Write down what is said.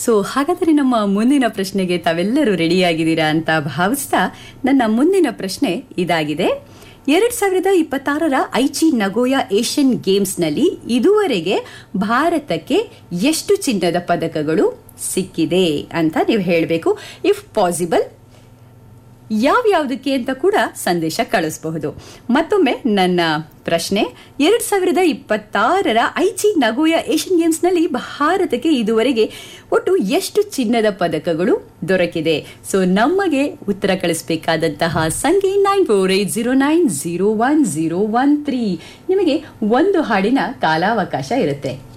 so ಹಾಗಾದರೆ ನಮ್ಮ ಮುಂದಿನ ಪ್ರಶ್ನೆಗೆ ತಾವೆಲ್ಲರೂ ರೆಡಿಯಾಗಿದ್ದೀರಾ ಅಂತ ಭಾವಿಸ್ತಾ ನನ್ನ ಮುಂದಿನ ಪ್ರಶ್ನೆ ಇದಾಗಿದೆ ಎರಡ್ ಸಾವಿರದ ಇಪ್ಪತ್ತಾರರ ಐಚಿ ನಗೋಯಾ ಏಷ್ಯನ್ ಗೇಮ್ಸ್ನಲ್ಲಿ ಇದುವರೆಗೆ ಭಾರತಕ್ಕೆ ಎಷ್ಟು ಚಿನ್ನದ ಪದಕಗಳು ಸಿಕ್ಕಿದೆ ಅಂತ ನೀವು ಹೇಳಬೇಕು ಇಫ್ ಪಾಸಿಬಲ್ ಯಾವ್ಯಾವುದಕ್ಕೆ ಅಂತ ಕೂಡ ಸಂದೇಶ ಕಳಿಸಬಹುದು ಮತ್ತೊಮ್ಮೆ ನನ್ನ ಪ್ರಶ್ನೆ ಎರಡ್ ಸಾವಿರದ ಇಪ್ಪತ್ತಾರರ ಐಚಿ ನಗೋಯಾ ಏಷ್ಯನ್ ಗೇಮ್ಸ್ನಲ್ಲಿ ಭಾರತಕ್ಕೆ ಇದುವರೆಗೆ ಒಟ್ಟು ಎಷ್ಟು ಚಿನ್ನದ ಪದಕಗಳು ದೊರಕಿದೆ ಸೊ ನಮಗೆ ಉತ್ತರ ಕಳಿಸಬೇಕಾದಂತಹ ಸಂಖ್ಯೆ nine four eight zero nine zero one zero one three ನಿಮಗೆ ಒಂದು ಹಾಡಿನ ಕಾಲಾವಕಾಶ ಇರುತ್ತೆ